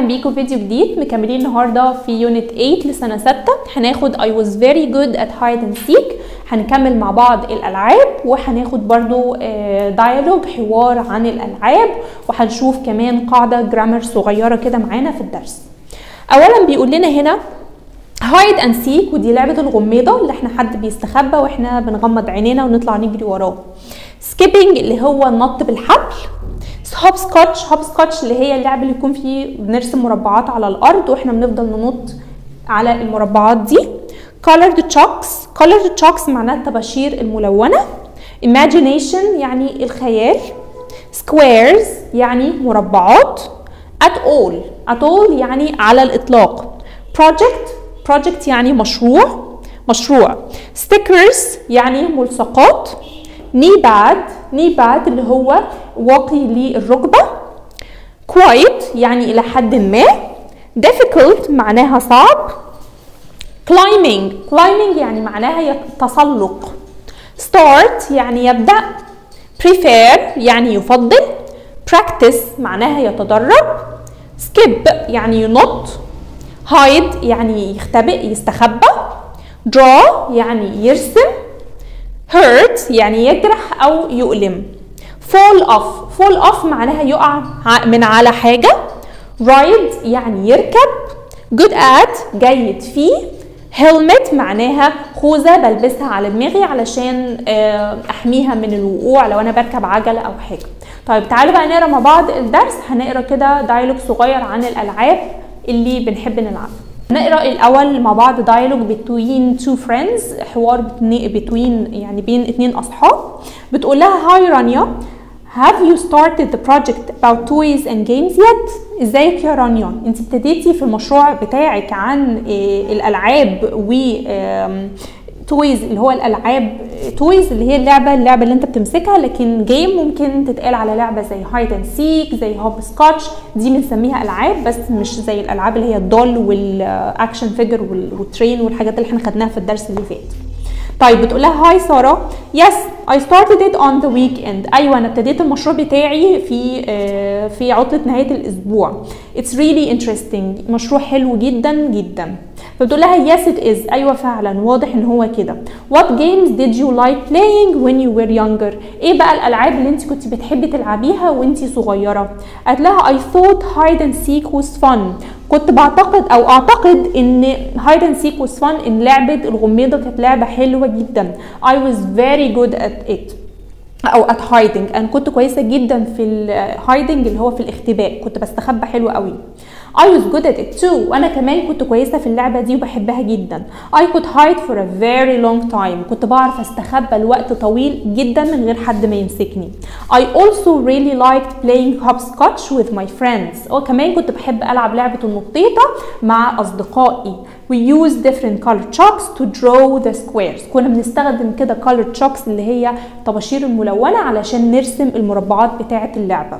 اهلا بيكم فيديو جديد مكملين النهارده في يونت 8 لسنه 6 هناخد I was very good at hide and seek هنكمل مع بعض الالعاب وهناخد برضو دايالوج حوار عن الالعاب وهنشوف كمان قاعده جرامر صغيره كده معانا في الدرس اولا بيقول لنا هنا هايد اند سيك ودي لعبه الغميضه اللي احنا حد بيستخبى واحنا بنغمض عينينا ونطلع نجري وراه سكيبنج اللي هو النط بالحبل هوب سكوتش هوب سكوتش اللي هي اللعبه اللي يكون فيه بنرسم مربعات على الارض واحنا بنفضل ننط على المربعات دي colored chalks colored chalks معناها الطباشير الملونه imagination يعني الخيال squares يعني مربعات at all at all يعني على الاطلاق project project يعني مشروع مشروع stickers يعني ملصقات knee pad knee pad اللي هو واقي للركبة quiet يعني إلى حد ما difficult معناها صعب climbing climbing يعني معناها تسلق start يعني يبدأ prefer يعني يفضل practice معناها يتدرب skip يعني ينط hide يعني يختبئ يستخبى draw يعني يرسم hurt يعني يجرح أو يؤلم fall off fall off معناها يقع من على حاجة ride يعني يركب good at جيد فيه helmet معناها خوذة بلبسها على دماغي علشان أحميها من الوقوع لو أنا بركب عجلة أو حاجة طيب تعالوا بقى نقرا مع بعض الدرس هنقرا كده دايلوج صغير عن الألعاب اللي بنحب نلعبها نقرا الاول مع بعض دايلوج between two friends حوار between يعني بين اتنين اصحاب بتقول لها هاي رانيا Have you started the project about toys and games yet؟ ازيك يا رانيا؟ انت ابتديتي في المشروع بتاعك عن الالعاب و تويز اللي هو الالعاب تويز اللي هي اللعبه اللعبه اللي انت بتمسكها لكن جيم ممكن تتقال على لعبه زي هايد اند سيك زي هوب سكوتش دي بنسميها العاب بس مش زي الالعاب اللي هي الدول والاكشن فيجر والترين والحاجات اللي احنا خدناها في الدرس اللي فات طيب بتقول لها هاي ساره يس I started it on the weekend ايوه انا ابتديت المشروع بتاعي في آه في عطله نهايه الاسبوع It's really interesting مشروع حلو جدا جدا فبتقول لها yes it is ايوه فعلا واضح ان هو كده What games did you like playing when you were younger ايه بقى الالعاب اللي انت كنت بتحبي تلعبيها وانت صغيره قالت لها I thought hide and seek was fun كنت بعتقد او اعتقد ان هايد اند سيك was fun ان لعبه الغميضه كانت لعبه حلوه جدا I was very good at it او at hiding انا كنت كويسه جدا في الهايدنج اللي هو في الاختباء كنت بستخبى حلو قوي I was good at it too وانا كمان كنت كويسه في اللعبه دي وبحبها جدا I could hide for a very long time كنت بعرف استخبى لوقت طويل جدا من غير حد ما يمسكني I also really liked playing hopscotch with my friends وكمان كنت بحب العب لعبه النطيطه مع اصدقائي We use different colored chalks to draw the squares كنا بنستخدم كده colored chalks اللي هي طباشير الملونه علشان نرسم المربعات بتاعه اللعبه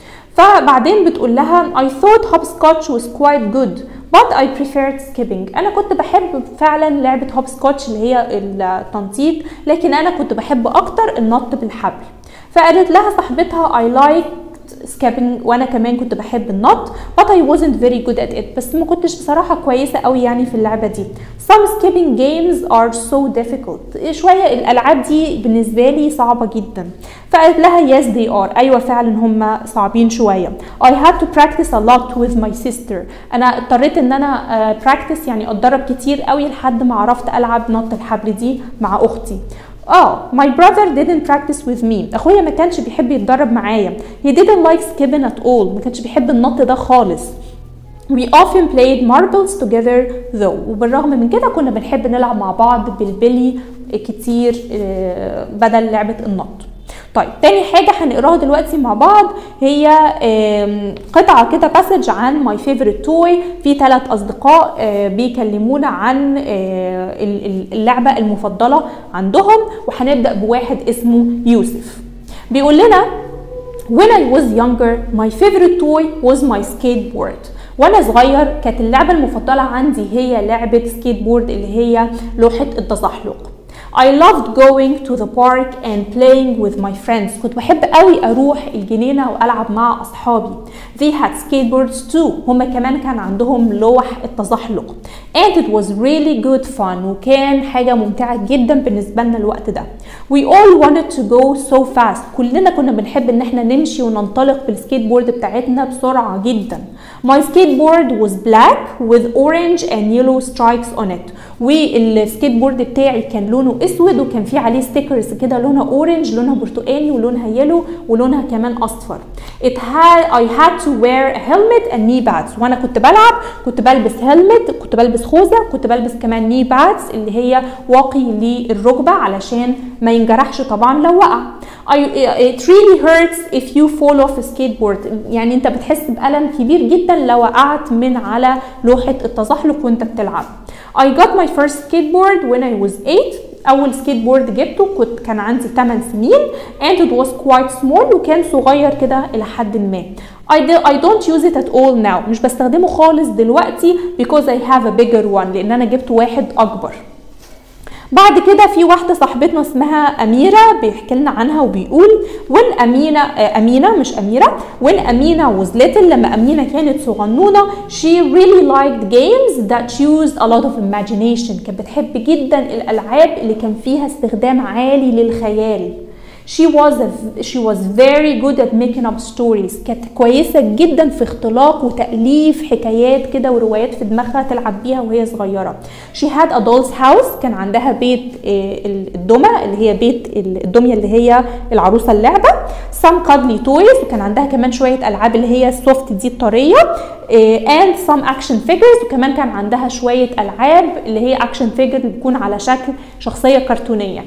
فبعدين بتقول لها I thought hopscotch was quite good but I preferred skipping أنا كنت بحب فعلا لعبة hopscotch اللي هي التنطيط لكن أنا كنت بحب أكتر النط بالحبل فقالت لها صاحبتها I liked skipping وانا كمان كنت بحب النط but I wasn't very good at it بس ما كنتش بصراحة كويسة قوي يعني في اللعبة دي some skipping games are so difficult شوية الألعاب دي بالنسبة لي صعبة جدا فقالت لها yes they are أيوة فعلا هم صعبين شوية I had to practice a lot with my sister أنا اضطريت إن أنا uh, practice يعني أتدرب كتير قوي لحد ما عرفت ألعب نط الحبل دي مع أختي اه my brother didn't practice with me اخويا ما كانش بيحب يتدرب معايا he didn't like skipping at all ما كانش بيحب النط ده خالص We often played marbles together though وبالرغم من كده كنا بنحب نلعب مع بعض بالبلي كتير بدل لعبة النط طيب تاني حاجة هنقراها دلوقتي مع بعض هي قطعة كده باسج عن ماي فيفورت توي في ثلاث أصدقاء بيكلمونا عن اللعبة المفضلة عندهم وهنبدأ بواحد اسمه يوسف بيقول لنا When I was younger my favorite toy was my skateboard وانا صغير كانت اللعبة المفضلة عندي هي لعبة سكيت بورد اللي هي لوحة التزحلق I loved going to the park and playing with my friends كنت بحب قوي اروح الجنينة والعب مع اصحابي they had skateboards too هما كمان كان عندهم لوح التزحلق and it was really good fun وكان حاجة ممتعة جدا بالنسبة لنا الوقت ده we all wanted to go so fast كلنا كنا بنحب ان احنا نمشي وننطلق بالسكيت بورد بتاعتنا بسرعة جدا my skateboard was black with orange and yellow stripes on it والسكيت بورد بتاعي كان لونه اسود وكان فيه عليه ستيكرز كده لونها اورنج لونها برتقاني ولونها يلو ولونها كمان اصفر it had I had to wear a helmet and knee pads وانا كنت بلعب كنت بلبس هيلمت كنت بلبس خوذه كنت بلبس كمان ني بادز اللي هي واقي للركبه علشان ما ينجرحش طبعا لو وقع I, it really hurts if you fall off a skateboard يعني انت بتحس بألم كبير جدا لو وقعت من على لوحة التزحلق وانت بتلعب I got my first skateboard when I was 8 اول سكيت بورد جبته كنت كان عندي 8 سنين and it was quite small وكان صغير كده الى حد ما I, do, I don't use it at all now مش بستخدمه خالص دلوقتي because I have a bigger one لان انا جبت واحد اكبر بعد كده في واحدة صاحبتنا اسمها أميرة بيحكي لنا عنها وبيقول when أمينة آه أمينة مش أميرة when أمينة was little لما أمينة كانت صغنونة she really liked games that used a lot of imagination كانت بتحب جدا الألعاب اللي كان فيها استخدام عالي للخيال she was a, she was very good at making up stories كانت كويسه جدا في اختلاق وتاليف حكايات كده وروايات في دماغها تلعب بيها وهي صغيره she had a doll's house كان عندها بيت الدمى اللي هي بيت الدميه اللي هي العروسه اللعبه some cuddly toys وكان عندها كمان شويه العاب اللي هي السوفت دي الطريه and some action figures وكمان كان عندها شويه العاب اللي هي action figure اللي بتكون على شكل شخصيه كرتونيه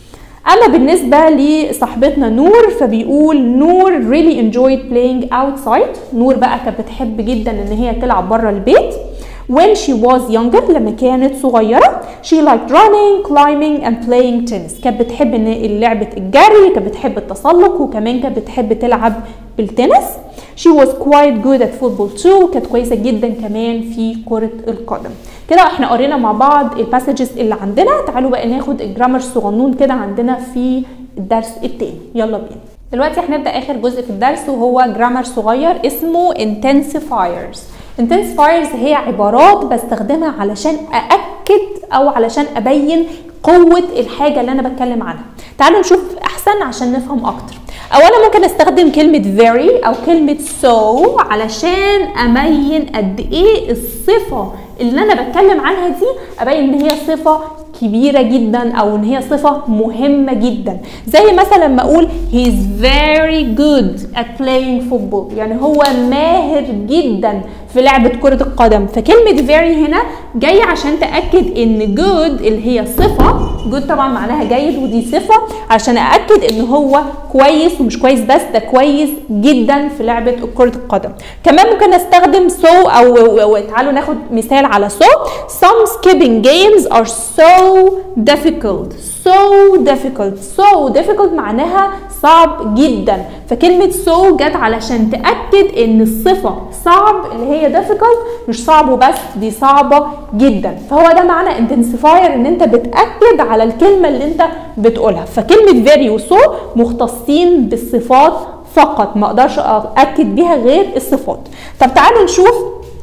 اما بالنسبه لصاحبتنا نور فبيقول نور really enjoyed playing outside نور بقى كانت بتحب جدا ان هي تلعب بره البيت when she was younger لما كانت صغيرة she liked running, climbing and playing tennis كانت بتحب ان لعبة الجري كانت بتحب التسلق وكمان كانت بتحب تلعب بالتنس she was quite good at football too كانت كويسة جدا كمان في كرة القدم كده احنا قرينا مع بعض الباسجز اللي عندنا تعالوا بقى ناخد الجرامر صغنون كده عندنا في الدرس التاني يلا بينا دلوقتي هنبدا اخر جزء في الدرس وهو جرامر صغير اسمه intensifiers intensifiers هي عبارات بستخدمها علشان أأكد أو علشان أبين قوة الحاجة اللي أنا بتكلم عنها تعالوا نشوف أحسن عشان نفهم أكتر أولا ممكن أستخدم كلمة very أو كلمة so علشان أبين قد إيه الصفة اللي أنا بتكلم عنها دي أبين إن هي صفة كبيرة جدا أو إن هي صفة مهمة جدا زي مثلا لما أقول he is very good at playing football يعني هو ماهر جدا في لعبة كرة القدم فكلمة very هنا جاية عشان تأكد إن good اللي هي صفة good طبعا معناها جيد ودي صفة عشان أأكد إن هو كويس ومش كويس بس ده كويس جدا في لعبة كرة القدم كمان ممكن أستخدم so أو, أو, أو تعالوا ناخد مثال على so some skipping games are so difficult so difficult so difficult معناها صعب جدا فكلمة so جت علشان تأكد ان الصفة صعب اللي هي difficult مش صعب وبس دي صعبة جدا فهو ده معنى intensifier ان انت بتأكد على الكلمة اللي انت بتقولها فكلمة very و so مختصين بالصفات فقط ما اقدرش اكد بيها غير الصفات طب تعالوا نشوف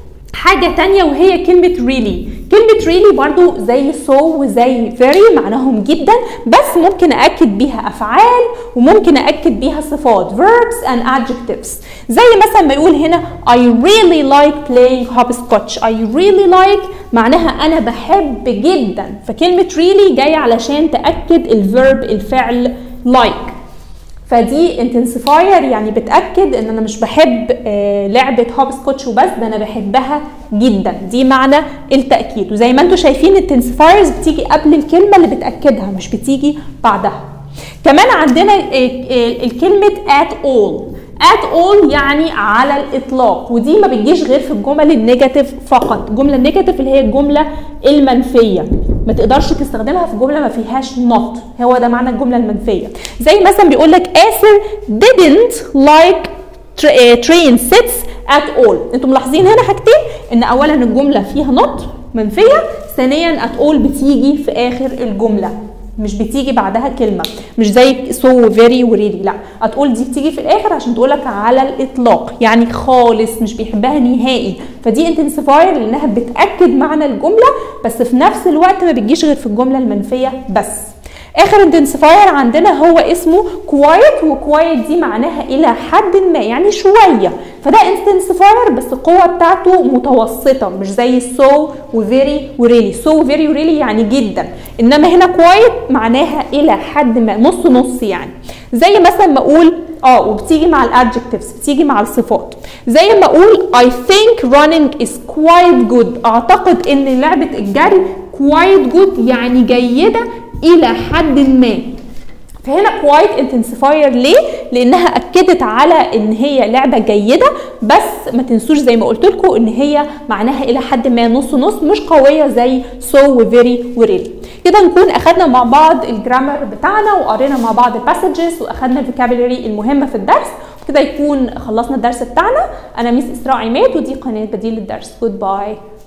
حاجة تانية وهي كلمة really كلمة really برضو زي so وزي very معناهم جدا بس ممكن أأكد بيها أفعال وممكن أأكد بيها صفات verbs and adjectives زي مثلا ما يقول هنا I really like playing hopscotch I really like معناها أنا بحب جدا فكلمة really جاية علشان تأكد الفيرب الفعل like فدي انتنسيفاير يعني بتاكد ان انا مش بحب آه لعبه هوب سكوتش وبس ده انا بحبها جدا دي معنى التاكيد وزي ما انتم شايفين التنسيفايرز بتيجي قبل الكلمه اللي بتاكدها مش بتيجي بعدها كمان عندنا الكلمه at all at all يعني على الاطلاق ودي ما بتجيش غير في الجمل النيجاتيف فقط الجمله النيجاتيف اللي هي الجمله المنفيه ما تقدرش تستخدمها في جمله ما فيهاش not هو ده معنى الجمله المنفيه زي مثلا بيقول لك آسر didn't like train sits at all انتم ملاحظين هنا حاجتين ان اولا الجمله فيها not منفيه ثانيا at all بتيجي في اخر الجمله مش بتيجي بعدها كلمه مش زي سو فيري وريلي لا هتقول دي بتيجي في الاخر عشان تقولك على الاطلاق يعني خالص مش بيحبها نهائي فدي انتنسيفاير لانها بتاكد معنى الجمله بس في نفس الوقت ما بتجيش غير في الجمله المنفيه بس اخر انتنسيفاير عندنا هو اسمه كوايت وكوايت دي معناها الى حد ما يعني شويه فده انتنسيفاير بس القوه بتاعته متوسطه مش زي سو وفيري وريلي سو وفيري وريلي يعني جدا انما هنا كوايت معناها الى حد ما نص نص يعني زي مثلا ما اقول اه وبتيجي مع الادجكتيفز بتيجي مع الصفات زي ما اقول I think running is quite good اعتقد ان لعبه الجري quite good يعني جيده الى حد ما فهنا كوايت انتنسيفاير ليه؟ لانها اكدت على ان هي لعبه جيده بس ما تنسوش زي ما قلت لكم ان هي معناها الى حد ما نص نص مش قويه زي سو وفيري وريلي كده نكون اخدنا مع بعض الجرامر بتاعنا وقرينا مع بعض الباسجز واخدنا الفوكابولري المهمه في الدرس وكده يكون خلصنا الدرس بتاعنا انا ميس اسراء عماد ودي قناه بديل الدرس جود باي